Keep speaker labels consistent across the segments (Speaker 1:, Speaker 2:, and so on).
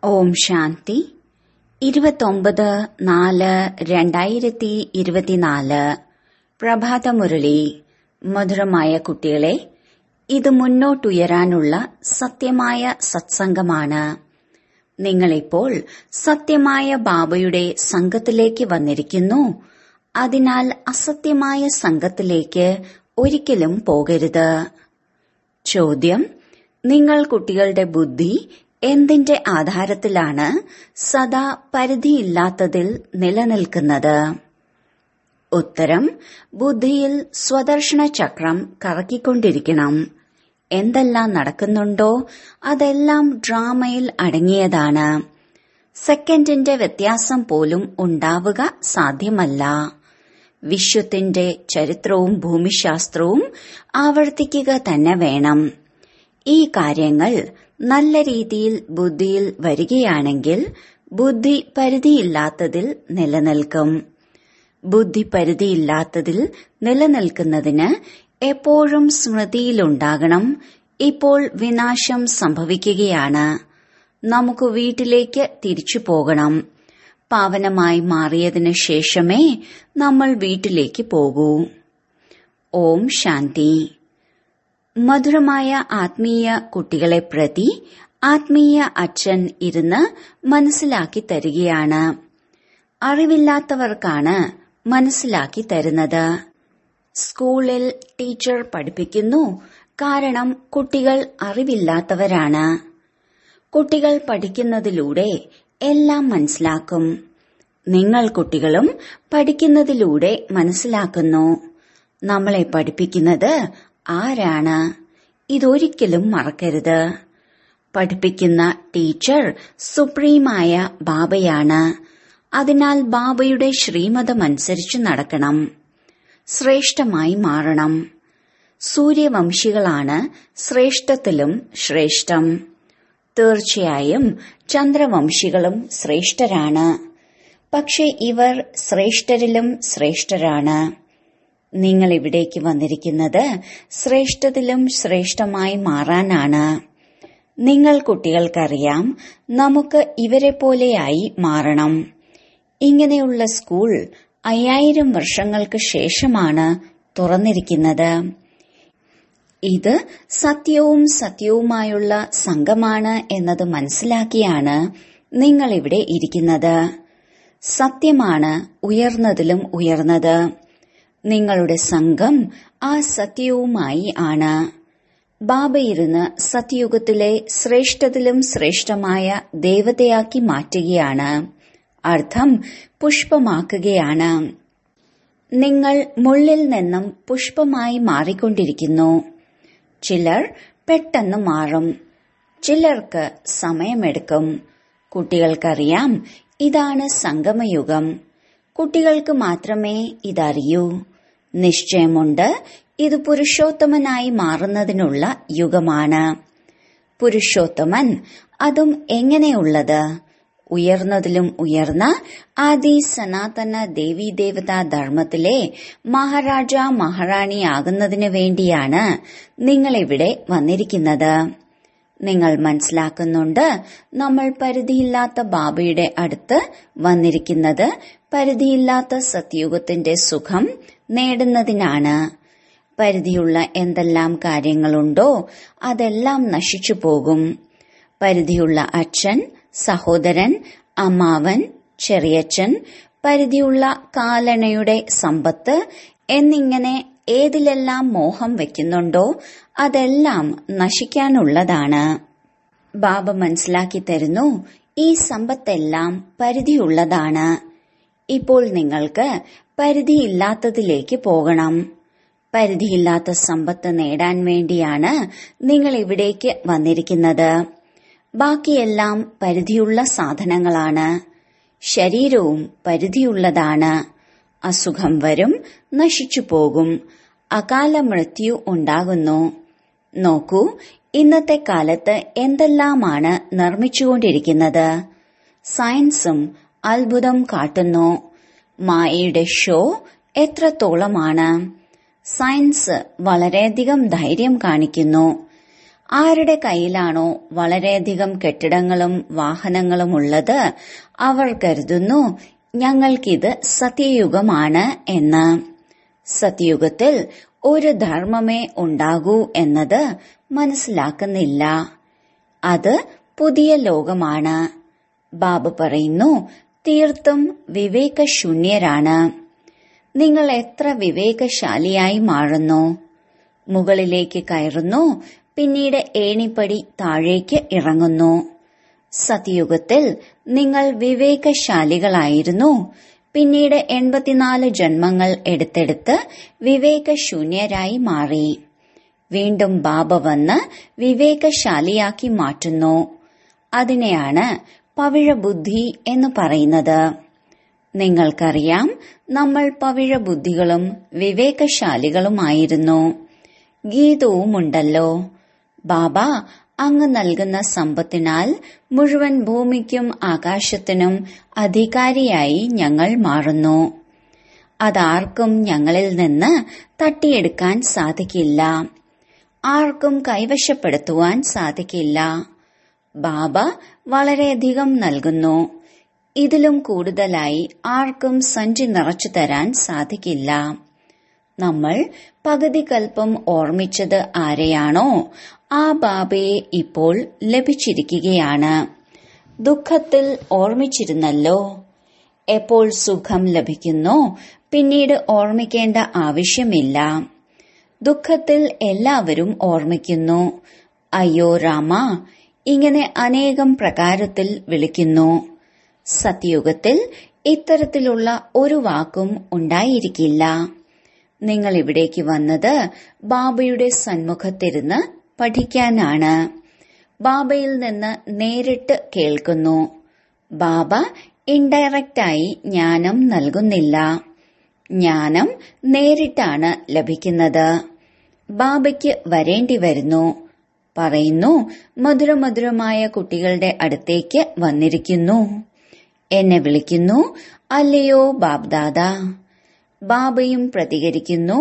Speaker 1: ഓം ശാന്തി ഇരുപത്തൊമ്പത് നാല് രണ്ടായിരത്തി ഇരുപത്തിനാല് പ്രഭാതമുരളി മധുരമായ കുട്ടികളെ ഇത് മുന്നോട്ടുയരാനുള്ള സത്യമായ സത്സംഗമാണ് നിങ്ങളിപ്പോൾ സത്യമായ ബാബയുടെ സംഘത്തിലേക്ക് വന്നിരിക്കുന്നു അതിനാൽ അസത്യമായ സംഘത്തിലേക്ക് ഒരിക്കലും പോകരുത് ചോദ്യം നിങ്ങൾ കുട്ടികളുടെ ബുദ്ധി എന്തിന്റെ ആധാരത്തിലാണ് സദാ പരിധിയില്ലാത്തതിൽ നിലനിൽക്കുന്നത് ഉത്തരം ബുദ്ധിയിൽ സ്വദർശന ചക്രം കറക്കിക്കൊണ്ടിരിക്കണം എന്തെല്ലാം നടക്കുന്നുണ്ടോ അതെല്ലാം ഡ്രാമയിൽ അടങ്ങിയതാണ് സെക്കൻഡിന്റെ വ്യത്യാസം പോലും ഉണ്ടാവുക സാധ്യമല്ല വിശ്വത്തിന്റെ ചരിത്രവും ഭൂമിശാസ്ത്രവും ആവർത്തിക്കുക തന്നെ വേണം ഈ കാര്യങ്ങൾ നല്ല രീതിയിൽ ബുദ്ധിയിൽ വരികയാണെങ്കിൽ ബുദ്ധി പരിധിയില്ലാത്തതിൽ നിലനിൽക്കും ബുദ്ധി പരിധിയില്ലാത്തതിൽ നിലനിൽക്കുന്നതിന് എപ്പോഴും സ്മൃതിയിലുണ്ടാകണം ഇപ്പോൾ വിനാശം സംഭവിക്കുകയാണ് നമുക്ക് വീട്ടിലേക്ക് തിരിച്ചു പോകണം പാവനമായി മാറിയതിനു ശേഷമേ നമ്മൾ വീട്ടിലേക്ക് പോകൂ ഓം ശാന്തി മധുരമായ ആത്മീയ കുട്ടികളെ പ്രതി ആത്മീയ അച്ഛൻ ഇരുന്ന് മനസ്സിലാക്കി തരികയാണ് അറിവില്ലാത്തവർക്കാണ് മനസ്സിലാക്കി തരുന്നത് സ്കൂളിൽ ടീച്ചർ പഠിപ്പിക്കുന്നു കാരണം കുട്ടികൾ അറിവില്ലാത്തവരാണ് കുട്ടികൾ പഠിക്കുന്നതിലൂടെ എല്ലാം മനസ്സിലാക്കും നിങ്ങൾ കുട്ടികളും പഠിക്കുന്നതിലൂടെ മനസ്സിലാക്കുന്നു നമ്മളെ പഠിപ്പിക്കുന്നത് ആരാണ് ഇതൊരിക്കലും മറക്കരുത് പഠിപ്പിക്കുന്ന ടീച്ചർ സുപ്രീമായ ബാബയാണ് അതിനാൽ ബാബയുടെ ശ്രീമതമനുസരിച്ച് നടക്കണം ശ്രേഷ്ഠമായി മാറണം സൂര്യവംശികളാണ് ശ്രേഷ്ഠത്തിലും ശ്രേഷ്ഠം തീർച്ചയായും ചന്ദ്രവംശികളും ശ്രേഷ്ഠരാണ് പക്ഷെ ഇവർ ശ്രേഷ്ഠരിലും ശ്രേഷ്ഠരാണ് നിങ്ങൾ ഇവിടേക്ക് വന്നിരിക്കുന്നത് ശ്രേഷ്ഠത്തിലും ശ്രേഷ്ഠമായി മാറാനാണ് നിങ്ങൾ കുട്ടികൾക്കറിയാം നമുക്ക് ഇവരെ പോലെയായി മാറണം ഇങ്ങനെയുള്ള സ്കൂൾ അയ്യായിരം വർഷങ്ങൾക്ക് ശേഷമാണ് തുറന്നിരിക്കുന്നത് ഇത് സത്യവും സത്യവുമായുള്ള സംഘമാണ് എന്നത് മനസ്സിലാക്കിയാണ് നിങ്ങൾ ഇവിടെ ഇരിക്കുന്നത് സത്യമാണ് ഉയർന്നതിലും ഉയർന്നത് നിങ്ങളുടെ സംഘം ആ സത്യവുമായി ആണ് ബാബയിരുന്ന് സത്യയുഗത്തിലെ ശ്രേഷ്ഠത്തിലും ശ്രേഷ്ഠമായ ദേവതയാക്കി മാറ്റുകയാണ് അർത്ഥം പുഷ്പമാക്കുകയാണ് നിങ്ങൾ മുള്ളിൽ നിന്നും പുഷ്പമായി മാറിക്കൊണ്ടിരിക്കുന്നു ചിലർ പെട്ടെന്ന് മാറും ചിലർക്ക് സമയമെടുക്കും കുട്ടികൾക്കറിയാം ഇതാണ് സംഗമയുഗം കുട്ടികൾക്ക് മാത്രമേ ഇതറിയൂ നിശ്ചയമുണ്ട് ഇത് പുരുഷോത്തമനായി മാറുന്നതിനുള്ള യുഗമാണ് പുരുഷോത്തമൻ അതും എങ്ങനെയുള്ളത് ഉയർന്നതിലും ഉയർന്ന ആദി സനാതന ദേവീദേവതാ ധർമ്മത്തിലെ മഹാരാജ മഹാറാണിയാകുന്നതിനു വേണ്ടിയാണ് നിങ്ങളിവിടെ വന്നിരിക്കുന്നത് നിങ്ങൾ മനസ്സിലാക്കുന്നുണ്ട് നമ്മൾ പരിധിയില്ലാത്ത ബാബയുടെ അടുത്ത് വന്നിരിക്കുന്നത് പരിധിയില്ലാത്ത സത്യുഗത്തിന്റെ സുഖം നേടുന്നതിനാണ് പരിധിയുള്ള എന്തെല്ലാം കാര്യങ്ങളുണ്ടോ അതെല്ലാം നശിച്ചു പോകും പരിധിയുള്ള അച്ഛൻ സഹോദരൻ അമ്മാവൻ ചെറിയച്ഛൻ പരിധിയുള്ള കാലണയുടെ സമ്പത്ത് എന്നിങ്ങനെ ഏതിലെല്ലാം മോഹം വെക്കുന്നുണ്ടോ അതെല്ലാം നശിക്കാനുള്ളതാണ് ബാബ മനസ്സിലാക്കി തരുന്നു ഈ സമ്പത്തെല്ലാം പരിധിയുള്ളതാണ് ഇപ്പോൾ നിങ്ങൾക്ക് പരിധിയില്ലാത്തതിലേക്ക് പോകണം പരിധിയില്ലാത്ത സമ്പത്ത് നേടാൻ വേണ്ടിയാണ് നിങ്ങൾ ഇവിടേക്ക് വന്നിരിക്കുന്നത് ബാക്കിയെല്ലാം പരിധിയുള്ള സാധനങ്ങളാണ് ശരീരവും പരിധിയുള്ളതാണ് അസുഖം വരും നശിച്ചു പോകും അകാല മൃത്യു ഉണ്ടാകുന്നു നോക്കൂ ഇന്നത്തെ കാലത്ത് എന്തെല്ലാമാണ് നിർമ്മിച്ചുകൊണ്ടിരിക്കുന്നത് സയൻസും അത്ഭുതം കാട്ടുന്നു മായയുടെ ഷോ എത്രത്തോളമാണ് സയൻസ് വളരെയധികം ധൈര്യം കാണിക്കുന്നു ആരുടെ കയ്യിലാണോ വളരെയധികം കെട്ടിടങ്ങളും വാഹനങ്ങളും ഉള്ളത് അവർ കരുതുന്നു ഞങ്ങൾക്കിത് സത്യയുഗമാണ് എന്ന് സത്യയുഗത്തിൽ ഒരു ധർമ്മമേ ഉണ്ടാകൂ എന്നത് മനസ്സിലാക്കുന്നില്ല അത് പുതിയ ലോകമാണ് ബാബ പറയുന്നു തീർത്തും വിവേകശൂന്യരാണ് നിങ്ങൾ എത്ര വിവേകശാലിയായി മാറുന്നു മുകളിലേക്ക് കയറുന്നു പിന്നീട് ഏണിപ്പടി താഴേക്ക് ഇറങ്ങുന്നു സത്യയുഗത്തിൽ നിങ്ങൾ വിവേകശാലികളായിരുന്നു പിന്നീട് എൺപത്തിനാല് ജന്മങ്ങൾ എടുത്തെടുത്ത് വിവേകശൂന്യരായി മാറി വീണ്ടും ബാബ വന്ന് വിവേകശാലിയാക്കി മാറ്റുന്നു അതിനെയാണ് പവിഴബുദ്ധി എന്ന് പറയുന്നത് നിങ്ങൾക്കറിയാം നമ്മൾ പവിഴബുദ്ധികളും വിവേകശാലികളുമായിരുന്നു ഗീതവുമുണ്ടല്ലോ ബാബ അങ്ങ് നൽകുന്ന സമ്പത്തിനാൽ മുഴുവൻ ഭൂമിക്കും ആകാശത്തിനും അധികാരിയായി ഞങ്ങൾ മാറുന്നു അതാർക്കും ഞങ്ങളിൽ നിന്ന് തട്ടിയെടുക്കാൻ സാധിക്കില്ല ആർക്കും കൈവശപ്പെടുത്തുവാൻ സാധിക്കില്ല ബാബ വളരെയധികം നൽകുന്നു ഇതിലും കൂടുതലായി ആർക്കും സഞ്ചി നിറച്ചു തരാൻ സാധിക്കില്ല നമ്മൾ പകുതി കൽപ്പം ഓർമ്മിച്ചത് ആരെയാണോ ആ ബാബയെ ഇപ്പോൾ ലഭിച്ചിരിക്കുകയാണ് ദുഃഖത്തിൽ ഓർമ്മിച്ചിരുന്നല്ലോ എപ്പോൾ സുഖം ലഭിക്കുന്നോ പിന്നീട് ഓർമ്മിക്കേണ്ട ആവശ്യമില്ല ദുഃഖത്തിൽ എല്ലാവരും ഓർമ്മിക്കുന്നു അയ്യോ രാമ ഇങ്ങനെ അനേകം പ്രകാരത്തിൽ വിളിക്കുന്നു സത്യയുഗത്തിൽ ഇത്തരത്തിലുള്ള ഒരു വാക്കും ഉണ്ടായിരിക്കില്ല നിങ്ങൾ ഇവിടേക്ക് വന്നത് ബാബയുടെ സന്മുഖത്തിരുന്ന് പഠിക്കാനാണ് ബാബയിൽ നിന്ന് നേരിട്ട് കേൾക്കുന്നു ബാബ ഇൻഡയറക്റ്റായി ജ്ഞാനം നൽകുന്നില്ല ജ്ഞാനം നേരിട്ടാണ് ലഭിക്കുന്നത് ബാബയ്ക്ക് വരേണ്ടി വരുന്നു പറയുന്നു മധുരമധുരമായ കുട്ടികളുടെ അടുത്തേക്ക് വന്നിരിക്കുന്നു എന്നെ വിളിക്കുന്നു അല്ലയോ ബാബ്ദാദ ബാബയും പ്രതികരിക്കുന്നു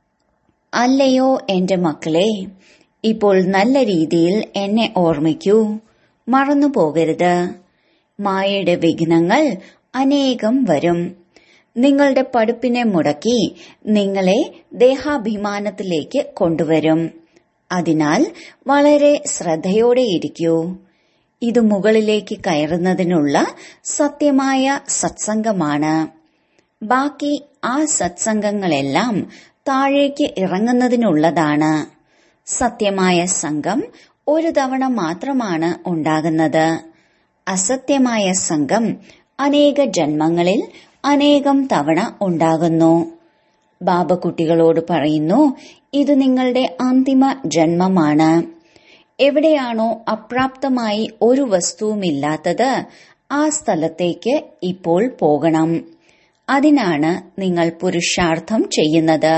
Speaker 1: അല്ലയോ എന്റെ മക്കളെ ഇപ്പോൾ നല്ല രീതിയിൽ എന്നെ ഓർമ്മിക്കൂ മറന്നു പോകരുത് മായയുടെ വിഘ്നങ്ങൾ അനേകം വരും നിങ്ങളുടെ പഠിപ്പിനെ മുടക്കി നിങ്ങളെ ദേഹാഭിമാനത്തിലേക്ക് കൊണ്ടുവരും അതിനാൽ വളരെ ശ്രദ്ധയോടെ ഇരിക്കൂ ഇത് മുകളിലേക്ക് കയറുന്നതിനുള്ള സത്യമായ സത്സംഗമാണ് ബാക്കി ആ സത്സംഗങ്ങളെല്ലാം താഴേക്ക് ഇറങ്ങുന്നതിനുള്ളതാണ് സത്യമായ സംഘം ഒരു തവണ മാത്രമാണ് ഉണ്ടാകുന്നത് അസത്യമായ സംഘം അനേക ജന്മങ്ങളിൽ അനേകം തവണ ഉണ്ടാകുന്നു ബാബ കുട്ടികളോട് പറയുന്നു ഇത് നിങ്ങളുടെ അന്തിമ ജന്മമാണ് എവിടെയാണോ അപ്രാപ്തമായി ഒരു വസ്തുവുമില്ലാത്തത് ആ സ്ഥലത്തേക്ക് ഇപ്പോൾ പോകണം അതിനാണ് നിങ്ങൾ പുരുഷാർത്ഥം ചെയ്യുന്നത്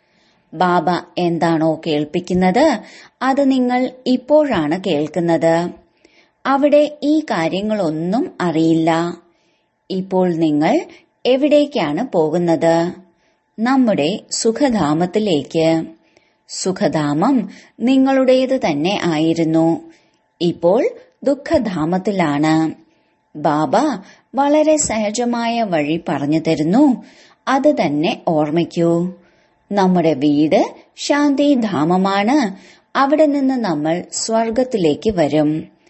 Speaker 1: ബാബ എന്താണോ കേൾപ്പിക്കുന്നത് അത് നിങ്ങൾ ഇപ്പോഴാണ് കേൾക്കുന്നത് അവിടെ ഈ കാര്യങ്ങളൊന്നും അറിയില്ല ഇപ്പോൾ നിങ്ങൾ എവിടേക്കാണ് പോകുന്നത് നമ്മുടെ സുഖധാമത്തിലേക്ക് സുഖധാമം നിങ്ങളുടേത് തന്നെ ആയിരുന്നു ഇപ്പോൾ ദുഃഖധാമത്തിലാണ് ബാബ വളരെ സഹജമായ വഴി പറഞ്ഞു തരുന്നു അത് തന്നെ ഓർമ്മിക്കൂ നമ്മുടെ വീട് ശാന്തിധാമമാണ് അവിടെ നിന്ന് നമ്മൾ സ്വർഗത്തിലേക്ക് വരും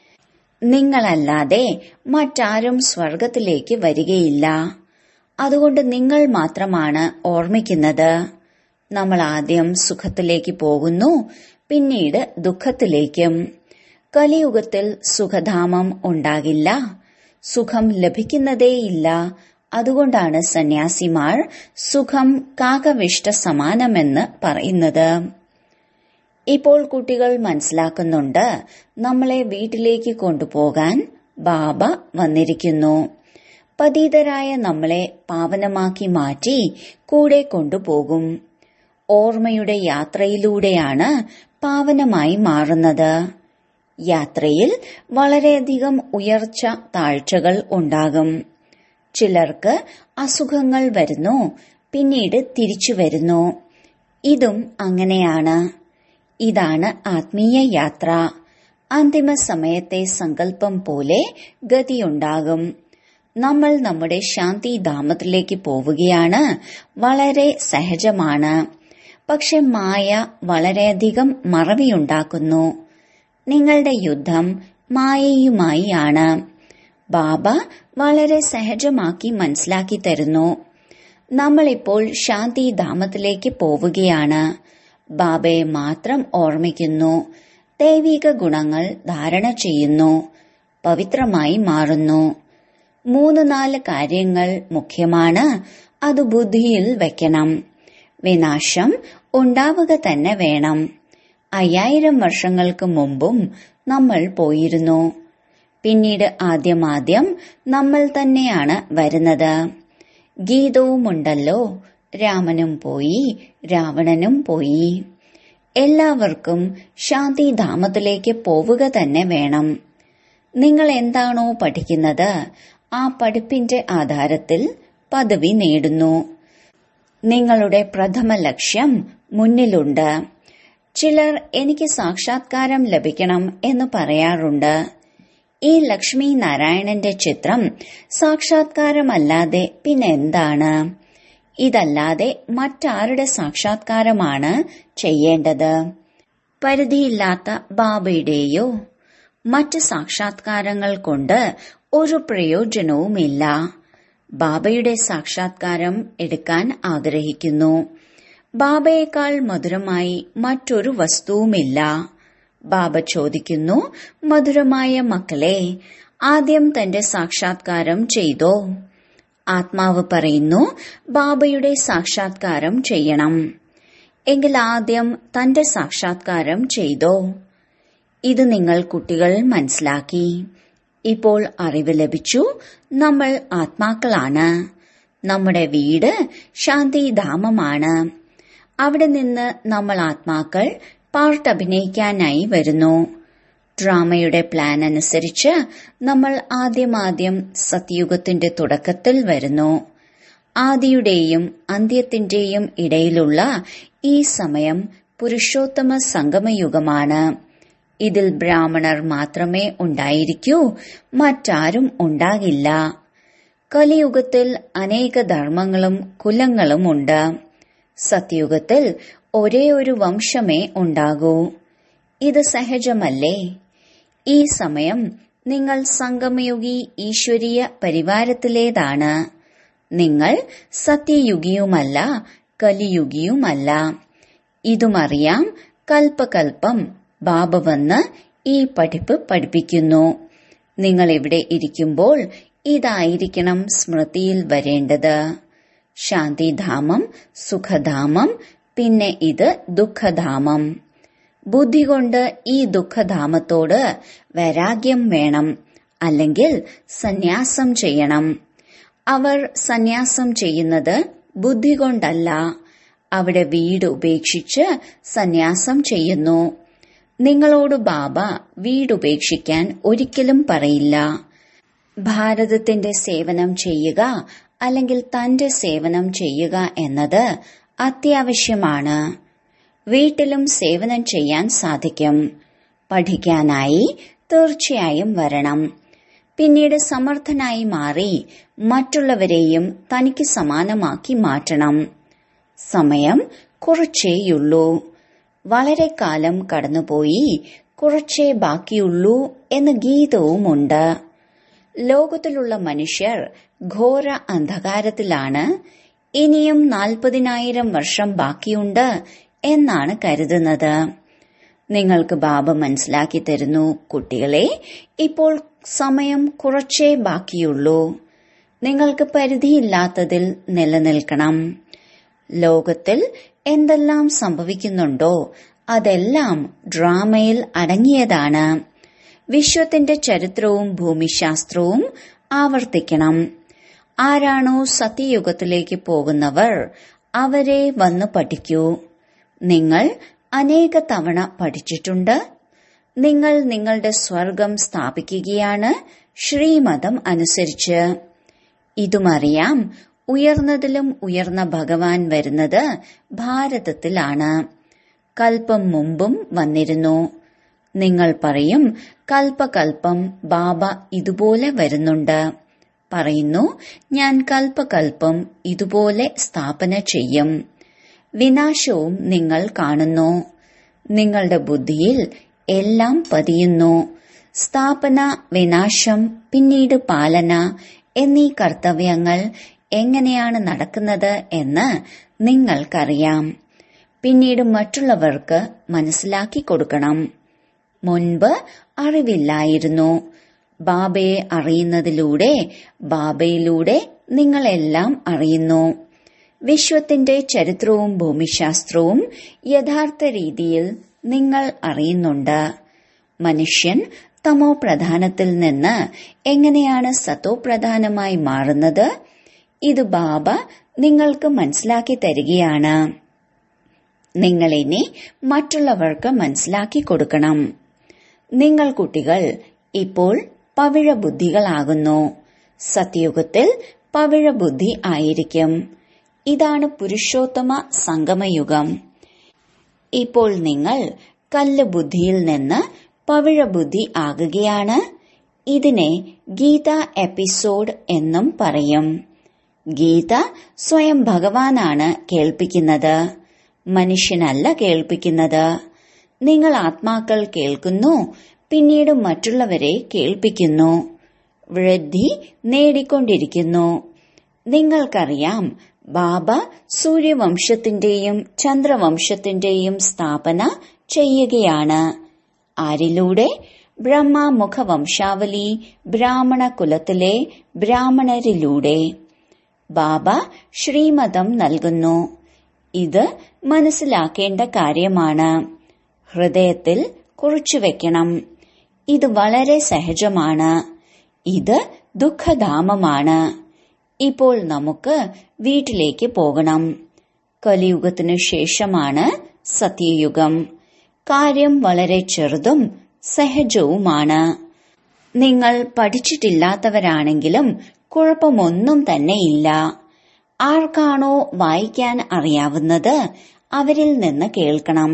Speaker 1: നിങ്ങളല്ലാതെ മറ്റാരും സ്വർഗത്തിലേക്ക് വരികയില്ല അതുകൊണ്ട് നിങ്ങൾ മാത്രമാണ് ഓർമ്മിക്കുന്നത് നമ്മൾ ആദ്യം സുഖത്തിലേക്ക് പോകുന്നു പിന്നീട് ദുഃഖത്തിലേക്കും കലിയുഗത്തിൽ സുഖധാമം ഉണ്ടാകില്ല സുഖം ലഭിക്കുന്നതേയില്ല അതുകൊണ്ടാണ് സന്യാസിമാർ സുഖം കാകവിഷ്ട സമാനമെന്ന് പറയുന്നത് ഇപ്പോൾ കുട്ടികൾ മനസ്സിലാക്കുന്നുണ്ട് നമ്മളെ വീട്ടിലേക്ക് കൊണ്ടുപോകാൻ ബാബ വന്നിരിക്കുന്നു പതീതരായ നമ്മളെ പാവനമാക്കി മാറ്റി കൂടെ കൊണ്ടുപോകും ഓർമ്മയുടെ യാത്രയിലൂടെയാണ് പാവനമായി മാറുന്നത് യാത്രയിൽ വളരെയധികം ഉയർച്ച താഴ്ചകൾ ഉണ്ടാകും ചിലർക്ക് അസുഖങ്ങൾ വരുന്നു പിന്നീട് തിരിച്ചു വരുന്നു ഇതും അങ്ങനെയാണ് ഇതാണ് ആത്മീയ യാത്ര അന്തിമ സമയത്തെ സങ്കല്പം പോലെ ഗതിയുണ്ടാകും നമ്മൾ നമ്മുടെ ശാന്തിധാമത്തിലേക്ക് പോവുകയാണ് വളരെ സഹജമാണ് പക്ഷെ മായ വളരെയധികം മറവിയുണ്ടാക്കുന്നു നിങ്ങളുടെ യുദ്ധം മായയുമായി ആണ് ബാബ വളരെ സഹജമാക്കി മനസ്സിലാക്കി തരുന്നു നമ്മളിപ്പോൾ ശാന്തിധാമത്തിലേക്ക് പോവുകയാണ് ബാബയെ മാത്രം ഓർമ്മിക്കുന്നു ദൈവിക ഗുണങ്ങൾ ധാരണ ചെയ്യുന്നു പവിത്രമായി മാറുന്നു മൂന്ന് നാല് കാര്യങ്ങൾ മുഖ്യമാണ് അത് ബുദ്ധിയിൽ വെക്കണം വിനാശം ഉണ്ടാവുക തന്നെ വേണം അയ്യായിരം വർഷങ്ങൾക്ക് മുമ്പും നമ്മൾ പോയിരുന്നു പിന്നീട് ആദ്യമാദ്യം നമ്മൾ തന്നെയാണ് വരുന്നത് ഗീതവുമുണ്ടല്ലോ രാമനും പോയി രാവണനും പോയി എല്ലാവർക്കും ശാന്തിധാമത്തിലേക്ക് പോവുക തന്നെ വേണം നിങ്ങൾ എന്താണോ പഠിക്കുന്നത് ആ പഠിപ്പിന്റെ ആധാരത്തിൽ പദവി നേടുന്നു നിങ്ങളുടെ പ്രഥമ ലക്ഷ്യം മുന്നിലുണ്ട് ചിലർ എനിക്ക് സാക്ഷാത്കാരം ലഭിക്കണം എന്ന് പറയാറുണ്ട് ഈ ലക്ഷ്മി നാരായണന്റെ ചിത്രം സാക്ഷാത്കാരമല്ലാതെ പിന്നെ എന്താണ് ഇതല്ലാതെ മറ്റാരുടെ സാക്ഷാത്കാരമാണ് ചെയ്യേണ്ടത് പരിധിയില്ലാത്ത ബാബയുടെയോ മറ്റ് സാക്ഷാത്കാരങ്ങൾ കൊണ്ട് ഒരു പ്രയോജനവുമില്ല ബാബയുടെ സാക്ഷാത്കാരം എടുക്കാൻ ആഗ്രഹിക്കുന്നു ബാബയേക്കാൾ മധുരമായി മറ്റൊരു വസ്തുവുമില്ല ബാബ ചോദിക്കുന്നു മധുരമായ മക്കളെ ആദ്യം തന്റെ സാക്ഷാത്കാരം ചെയ്തോ ആത്മാവ് പറയുന്നു ബാബയുടെ സാക്ഷാത്കാരം ചെയ്യണം എങ്കിൽ ആദ്യം തന്റെ സാക്ഷാത്കാരം ചെയ്തോ ഇത് നിങ്ങൾ കുട്ടികൾ മനസ്സിലാക്കി ഇപ്പോൾ അറിവ് ലഭിച്ചു നമ്മൾ ആത്മാക്കളാണ് നമ്മുടെ വീട് ശാന്തിധാമമാണ് അവിടെ നിന്ന് നമ്മൾ ആത്മാക്കൾ പാർട്ട് അഭിനയിക്കാനായി വരുന്നു ഡ്രാമയുടെ പ്ലാൻ അനുസരിച്ച് നമ്മൾ ആദ്യമാദ്യം സത്യുഗത്തിന്റെ തുടക്കത്തിൽ വരുന്നു ആദിയുടെയും അന്ത്യത്തിന്റെയും ഇടയിലുള്ള ഈ സമയം പുരുഷോത്തമ സംഗമയുഗമാണ് ഇതിൽ ബ്രാഹ്മണർ മാത്രമേ ഉണ്ടായിരിക്കൂ മറ്റാരും ഉണ്ടാകില്ല കലിയുഗത്തിൽ അനേക ധർമ്മങ്ങളും കുലങ്ങളും ഉണ്ട് സത്യുഗത്തിൽ ഒരേ ഒരു വംശമേ ഉണ്ടാകൂ ഇത് സഹജമല്ലേ ഈ സമയം നിങ്ങൾ സംഗമയുഗി ഈശ്വരീയ പരിവാരത്തിലേതാണ് നിങ്ങൾ സത്യയുഗിയുമല്ല കലിയുഗിയുമല്ല ഇതുമറിയാം കൽപ്പകൽപ്പം ബാബ വന്ന് ഈ പഠിപ്പ് പഠിപ്പിക്കുന്നു നിങ്ങൾ ഇവിടെ ഇരിക്കുമ്പോൾ ഇതായിരിക്കണം സ്മൃതിയിൽ വരേണ്ടത് ശാന്തിധാമം സുഖധാമം പിന്നെ ഇത് ദുഃഖധാമം ബുദ്ധി കൊണ്ട് ഈ ദുഃഖധാമത്തോട് വൈരാഗ്യം വേണം അല്ലെങ്കിൽ സന്യാസം ചെയ്യണം അവർ സന്യാസം ചെയ്യുന്നത് ബുദ്ധി കൊണ്ടല്ല അവിടെ വീട് ഉപേക്ഷിച്ച് സന്യാസം ചെയ്യുന്നു നിങ്ങളോട് ബാബ വീടുപേക്ഷിക്കാൻ ഒരിക്കലും പറയില്ല ഭാരതത്തിന്റെ സേവനം ചെയ്യുക അല്ലെങ്കിൽ തന്റെ സേവനം ചെയ്യുക എന്നത് അത്യാവശ്യമാണ് വീട്ടിലും സേവനം ചെയ്യാൻ സാധിക്കും പഠിക്കാനായി തീർച്ചയായും വരണം പിന്നീട് സമർത്ഥനായി മാറി മറ്റുള്ളവരെയും തനിക്ക് സമാനമാക്കി മാറ്റണം സമയം കുറച്ചേയുള്ളൂ വളരെ കാലം കടന്നുപോയി കുറച്ചേ ബാക്കിയുള്ളൂ എന്ന് ഗീതവുമുണ്ട് ലോകത്തിലുള്ള മനുഷ്യർ ഘോര അന്ധകാരത്തിലാണ് ഇനിയും നാൽപ്പതിനായിരം വർഷം ബാക്കിയുണ്ട് എന്നാണ് കരുതുന്നത് നിങ്ങൾക്ക് ബാബ മനസ്സിലാക്കി തരുന്നു കുട്ടികളെ ഇപ്പോൾ സമയം കുറച്ചേ ബാക്കിയുള്ളൂ നിങ്ങൾക്ക് പരിധിയില്ലാത്തതിൽ നിലനിൽക്കണം ലോകത്തിൽ എന്തെല്ലാം സംഭവിക്കുന്നുണ്ടോ അതെല്ലാം ഡ്രാമയിൽ അടങ്ങിയതാണ് വിശ്വത്തിന്റെ ചരിത്രവും ഭൂമിശാസ്ത്രവും ആവർത്തിക്കണം ആരാണോ സത്യയുഗത്തിലേക്ക് പോകുന്നവർ അവരെ വന്ന് പഠിക്കൂ നിങ്ങൾ അനേക തവണ പഠിച്ചിട്ടുണ്ട് നിങ്ങൾ നിങ്ങളുടെ സ്വർഗം സ്ഥാപിക്കുകയാണ് ശ്രീമതം അനുസരിച്ച് ഇതുമറിയാം ഉയർന്നതിലും ഉയർന്ന ഭഗവാൻ വരുന്നത് ഭാരതത്തിലാണ് കൽപ്പം മുമ്പും വന്നിരുന്നു നിങ്ങൾ പറയും കൽപ്പകൽപ്പം ബാബ ഇതുപോലെ വരുന്നുണ്ട് പറയുന്നു ഞാൻ കൽപ്പകൽപ്പം ഇതുപോലെ സ്ഥാപന ചെയ്യും വിനാശവും നിങ്ങൾ കാണുന്നു നിങ്ങളുടെ ബുദ്ധിയിൽ എല്ലാം പതിയുന്നു സ്ഥാപന വിനാശം പിന്നീട് പാലന എന്നീ കർത്തവ്യങ്ങൾ എങ്ങനെയാണ് നടക്കുന്നത് എന്ന് നിങ്ങൾക്കറിയാം പിന്നീട് മറ്റുള്ളവർക്ക് മനസ്സിലാക്കി കൊടുക്കണം മുൻപ് അറിവില്ലായിരുന്നു ബാബയെ അറിയുന്നതിലൂടെ ബാബയിലൂടെ നിങ്ങളെല്ലാം അറിയുന്നു വിശ്വത്തിന്റെ ചരിത്രവും ഭൂമിശാസ്ത്രവും യഥാർത്ഥ രീതിയിൽ നിങ്ങൾ അറിയുന്നുണ്ട് മനുഷ്യൻ തമോ പ്രധാനത്തിൽ നിന്ന് എങ്ങനെയാണ് സത്തോ പ്രധാനമായി മാറുന്നത് ഇത് ബാബ നിങ്ങൾക്ക് മനസ്സിലാക്കി തരികയാണ് നിങ്ങളിനി മറ്റുള്ളവർക്ക് മനസ്സിലാക്കി കൊടുക്കണം നിങ്ങൾ കുട്ടികൾ ഇപ്പോൾ പവിഴ ബുദ്ധികളാകുന്നു സത്യയുഗത്തിൽ പവിഴ ബുദ്ധി ആയിരിക്കും ഇതാണ് പുരുഷോത്തമ സംഗമയുഗം ഇപ്പോൾ നിങ്ങൾ കല്ല് ബുദ്ധിയിൽ നിന്ന് പവിഴ ബുദ്ധി ആകുകയാണ് ഇതിനെ ഗീത എപ്പിസോഡ് എന്നും പറയും ഗീത സ്വയം ഭഗവാനാണ് കേൾപ്പിക്കുന്നത് മനുഷ്യനല്ല കേൾപ്പിക്കുന്നത് നിങ്ങൾ ആത്മാക്കൾ കേൾക്കുന്നു പിന്നീട് മറ്റുള്ളവരെ കേൾപ്പിക്കുന്നു വൃദ്ധി നേടിക്കൊണ്ടിരിക്കുന്നു നിങ്ങൾക്കറിയാം ബാബ സൂര്യവംശത്തിന്റെയും ചന്ദ്രവംശത്തിന്റെയും സ്ഥാപന ചെയ്യുകയാണ് ആരിലൂടെ ബ്രഹ്മമുഖ വംശാവലി ബ്രാഹ്മണ കുലത്തിലെ ബ്രാഹ്മണരിലൂടെ ബാബ ശ്രീമതം നൽകുന്നു ഇത് മനസ്സിലാക്കേണ്ട കാര്യമാണ് ഹൃദയത്തിൽ കുറിച്ചുവെക്കണം ഇത് വളരെ സഹജമാണ് ഇത് ദുഃഖധാമമാണ് ഇപ്പോൾ നമുക്ക് വീട്ടിലേക്ക് പോകണം കലിയുഗത്തിനു ശേഷമാണ് സത്യയുഗം കാര്യം വളരെ ചെറുതും സഹജവുമാണ് നിങ്ങൾ പഠിച്ചിട്ടില്ലാത്തവരാണെങ്കിലും കുഴപ്പമൊന്നും തന്നെയില്ല ആർക്കാണോ വായിക്കാൻ അറിയാവുന്നത് അവരിൽ നിന്ന് കേൾക്കണം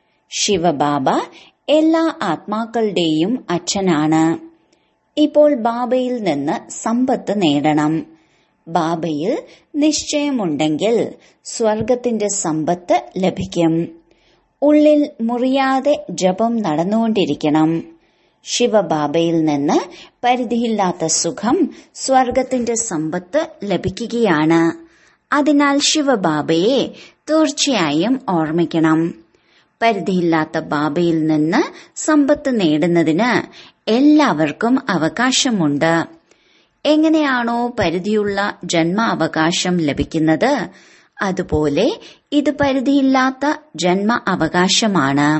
Speaker 1: ശിവബാബ എല്ലാ ആത്മാക്കളുടെയും അച്ഛനാണ് ഇപ്പോൾ ബാബയിൽ നിന്ന് സമ്പത്ത് നേടണം ബാബയിൽ നിശ്ചയമുണ്ടെങ്കിൽ സ്വർഗത്തിന്റെ സമ്പത്ത് ലഭിക്കും ഉള്ളിൽ മുറിയാതെ ജപം നടന്നുകൊണ്ടിരിക്കണം ശിവബാബയിൽ നിന്ന് പരിധിയില്ലാത്ത സുഖം സ്വർഗത്തിന്റെ സമ്പത്ത് ലഭിക്കുകയാണ് അതിനാൽ ശിവബാബയെ തീർച്ചയായും ഓർമ്മിക്കണം പരിധിയില്ലാത്ത ബാബയിൽ നിന്ന് സമ്പത്ത് നേടുന്നതിന് എല്ലാവർക്കും അവകാശമുണ്ട് എങ്ങനെയാണോ പരിധിയുള്ള ജന്മാവകാശം ലഭിക്കുന്നത് അതുപോലെ ഇത് പരിധിയില്ലാത്ത ജന്മ അവകാശമാണ്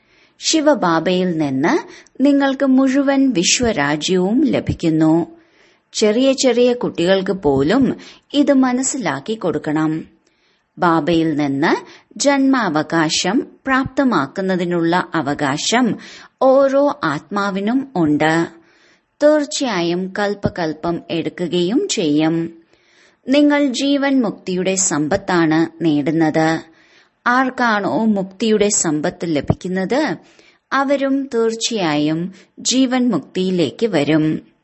Speaker 1: ശിവബാബയിൽ നിന്ന് നിങ്ങൾക്ക് മുഴുവൻ വിശ്വരാജ്യവും ലഭിക്കുന്നു ചെറിയ ചെറിയ കുട്ടികൾക്ക് പോലും ഇത് മനസ്സിലാക്കി കൊടുക്കണം ബാബയിൽ നിന്ന് ജന്മാവകാശം പ്രാപ്തമാക്കുന്നതിനുള്ള അവകാശം ഓരോ ആത്മാവിനും ഉണ്ട് തീർച്ചയായും കൽപ്പകൽപ്പം എടുക്കുകയും ചെയ്യും നിങ്ങൾ ജീവൻ മുക്തിയുടെ സമ്പത്താണ് നേടുന്നത് ആർക്കാണോ മുക്തിയുടെ സമ്പത്ത് ലഭിക്കുന്നത് അവരും തീർച്ചയായും ജീവൻ മുക്തിയിലേക്ക് വരും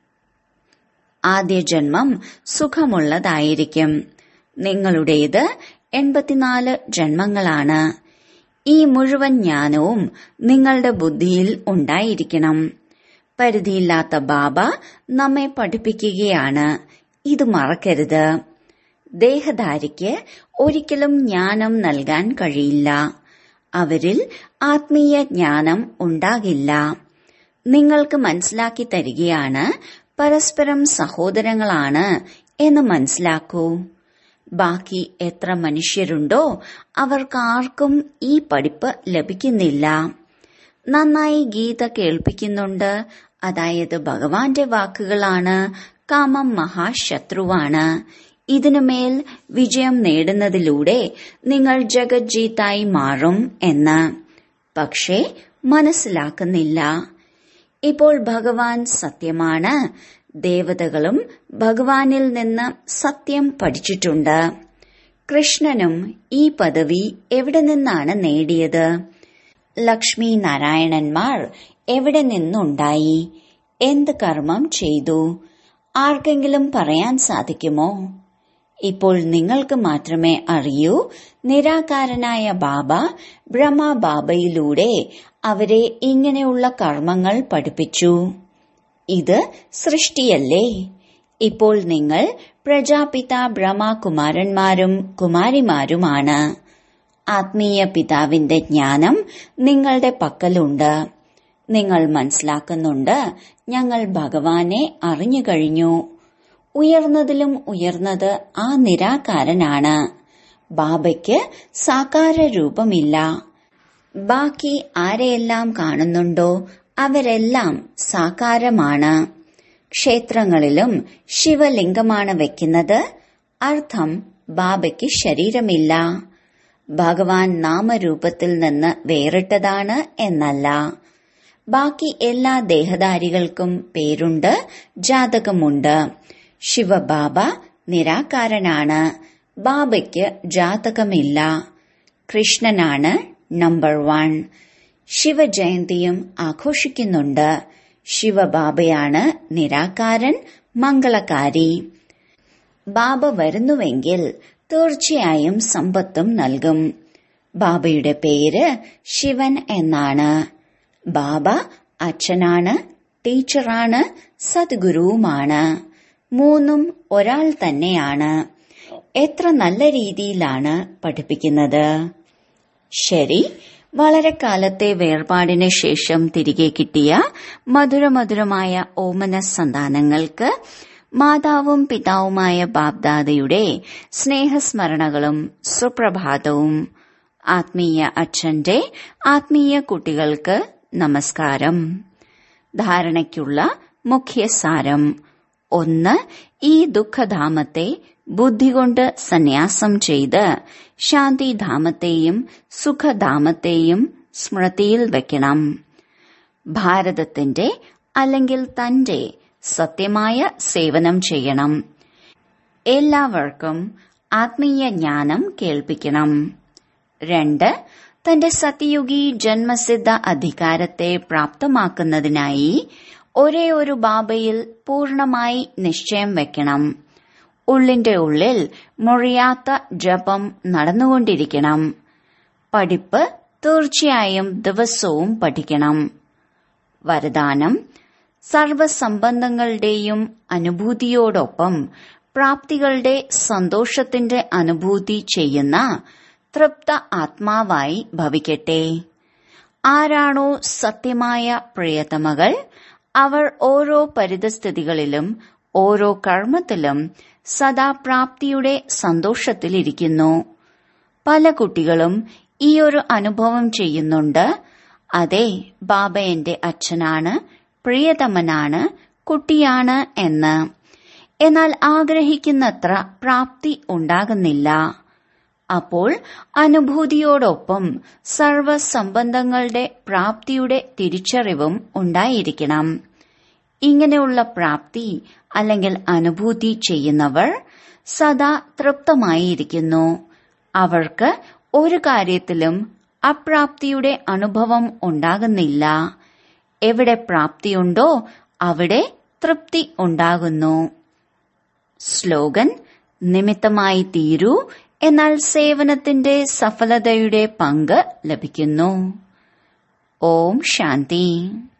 Speaker 1: ആദ്യ ജന്മം സുഖമുള്ളതായിരിക്കും നിങ്ങളുടേത് എൺപത്തിനാല് ജന്മങ്ങളാണ് ഈ മുഴുവൻ ജ്ഞാനവും നിങ്ങളുടെ ബുദ്ധിയിൽ ഉണ്ടായിരിക്കണം പരിധിയില്ലാത്ത ബാബ നമ്മെ പഠിപ്പിക്കുകയാണ് ഇത് മറക്കരുത് ദേഹധാരിക്ക് ഒരിക്കലും ജ്ഞാനം നൽകാൻ കഴിയില്ല അവരിൽ ആത്മീയ ജ്ഞാനം ഉണ്ടാകില്ല നിങ്ങൾക്ക് മനസ്സിലാക്കി തരികയാണ് പരസ്പരം സഹോദരങ്ങളാണ് എന്ന് മനസ്സിലാക്കൂ ബാക്കി എത്ര മനുഷ്യരുണ്ടോ അവർക്കാർക്കും ഈ പഠിപ്പ് ലഭിക്കുന്നില്ല നന്നായി ഗീത കേൾപ്പിക്കുന്നുണ്ട് അതായത് ഭഗവാന്റെ വാക്കുകളാണ് കാമം മഹാശത്രുവാണ് ഇതിനുമേൽ വിജയം നേടുന്നതിലൂടെ നിങ്ങൾ ജഗജ്ജീത്തായി മാറും എന്ന് പക്ഷേ മനസ്സിലാക്കുന്നില്ല ഇപ്പോൾ ഭഗവാൻ സത്യമാണ് ദേവതകളും ഭഗവാനിൽ നിന്ന് സത്യം പഠിച്ചിട്ടുണ്ട് കൃഷ്ണനും ഈ പദവി എവിടെ നിന്നാണ് നേടിയത് ലക്ഷ്മി നാരായണന്മാർ എവിടെ നിന്നുണ്ടായി എന്ത് കർമ്മം ചെയ്തു ആർക്കെങ്കിലും പറയാൻ സാധിക്കുമോ ഇപ്പോൾ നിങ്ങൾക്ക് മാത്രമേ അറിയൂ നിരാകാരനായ ബാബ ബ്രഹ്മ ബാബയിലൂടെ അവരെ ഇങ്ങനെയുള്ള കർമ്മങ്ങൾ പഠിപ്പിച്ചു ഇത് സൃഷ്ടിയല്ലേ ഇപ്പോൾ നിങ്ങൾ പ്രജാപിത ബ്രഹ്മകുമാരന്മാരും കുമാരിമാരുമാണ് ആത്മീയ പിതാവിന്റെ ജ്ഞാനം നിങ്ങളുടെ പക്കലുണ്ട് നിങ്ങൾ മനസ്സിലാക്കുന്നുണ്ട് ഞങ്ങൾ ഭഗവാനെ അറിഞ്ഞു കഴിഞ്ഞു ഉയർന്നതിലും ഉയർന്നത് ആ നിരാകാരനാണ് ബാബയ്ക്ക് സാകാര രൂപമില്ല ബാക്കി ആരെയെല്ലാം കാണുന്നുണ്ടോ അവരെല്ലാം സാകാരമാണ് ക്ഷേത്രങ്ങളിലും ശിവലിംഗമാണ് വെക്കുന്നത് അർത്ഥം ബാബയ്ക്ക് ശരീരമില്ല ഭഗവാൻ നാമരൂപത്തിൽ നിന്ന് വേറിട്ടതാണ് എന്നല്ല ബാക്കി എല്ലാ ദേഹധാരികൾക്കും പേരുണ്ട് ജാതകമുണ്ട് ശിവബാബ നിരാകാരനാണ് ബാബയ്ക്ക് ജാതകമില്ല കൃഷ്ണനാണ് നമ്പർ വൺ ശിവജയന്തിയും ആഘോഷിക്കുന്നുണ്ട് ശിവബാബയാണ് നിരാകാരൻ മംഗളകാരി ബാബ വരുന്നുവെങ്കിൽ തീർച്ചയായും സമ്പത്തും നൽകും ബാബയുടെ പേര് ശിവൻ എന്നാണ് ബാബ അച്ഛനാണ് ടീച്ചറാണ് സദ്ഗുരുവുമാണ് മൂന്നും ഒരാൾ തന്നെയാണ് എത്ര നല്ല രീതിയിലാണ് പഠിപ്പിക്കുന്നത് ശരി വളരെ കാലത്തെ വേർപാടിന് ശേഷം തിരികെ കിട്ടിയ മധുരമധുരമായ ഓമന സന്താനങ്ങൾക്ക് മാതാവും പിതാവുമായ ബാബ്ദാദയുടെ സ്നേഹസ്മരണകളും സുപ്രഭാതവും ആത്മീയ അച്ഛന്റെ ആത്മീയ കുട്ടികൾക്ക് നമസ്കാരം ധാരണയ്ക്കുള്ള മുഖ്യസാരം ഒന്ന് ഈ ദുഃഖധാമത്തെ ബുദ്ധി കൊണ്ട് സന്യാസം ചെയ്ത് ശാന്തിധാമത്തെയും സുഖധാമത്തെയും സ്മൃതിയിൽ വെക്കണം ഭാരതത്തിന്റെ അല്ലെങ്കിൽ തന്റെ സത്യമായ സേവനം ചെയ്യണം എല്ലാവർക്കും ആത്മീയ ജ്ഞാനം കേൾപ്പിക്കണം രണ്ട് തന്റെ സത്യയുഗി ജന്മസിദ്ധ അധികാരത്തെ പ്രാപ്തമാക്കുന്നതിനായി ഒരേ ഒരു ബാബയിൽ പൂർണമായി നിശ്ചയം വെക്കണം ഉള്ളിന്റെ ഉള്ളിൽ മുറിയാത്ത ജപം നടന്നുകൊണ്ടിരിക്കണം പഠിപ്പ് തീർച്ചയായും ദിവസവും പഠിക്കണം വരദാനം സർവസംബന്ധങ്ങളുടെയും അനുഭൂതിയോടൊപ്പം പ്രാപ്തികളുടെ സന്തോഷത്തിന്റെ അനുഭൂതി ചെയ്യുന്ന തൃപ്ത ആത്മാവായി ഭവിക്കട്ടെ ആരാണോ സത്യമായ പ്രിയതമകൾ അവർ ഓരോ പരിതസ്ഥിതികളിലും ഓരോ കർമ്മത്തിലും സദാ പ്രാപ്തിയുടെ സന്തോഷത്തിലിരിക്കുന്നു പല കുട്ടികളും ഈ ഒരു അനുഭവം ചെയ്യുന്നുണ്ട് അതെ ബാബ എന്റെ അച്ഛനാണ് പ്രിയതമനാണ് കുട്ടിയാണ് എന്ന് എന്നാൽ ആഗ്രഹിക്കുന്നത്ര പ്രാപ്തി ഉണ്ടാകുന്നില്ല അപ്പോൾ അനുഭൂതിയോടൊപ്പം സർവസംബന്ധങ്ങളുടെ പ്രാപ്തിയുടെ തിരിച്ചറിവും ഉണ്ടായിരിക്കണം ഇങ്ങനെയുള്ള പ്രാപ്തി അല്ലെങ്കിൽ അനുഭൂതി ചെയ്യുന്നവർ സദാ തൃപ്തമായിരിക്കുന്നു അവർക്ക് ഒരു കാര്യത്തിലും അപ്രാപ്തിയുടെ അനുഭവം ഉണ്ടാകുന്നില്ല എവിടെ പ്രാപ്തിയുണ്ടോ അവിടെ തൃപ്തി ഉണ്ടാകുന്നു സ്ലോഗൻ നിമിത്തമായി തീരൂ എന്നാൽ സേവനത്തിന്റെ സഫലതയുടെ പങ്ക് ലഭിക്കുന്നു ഓം ശാന്തി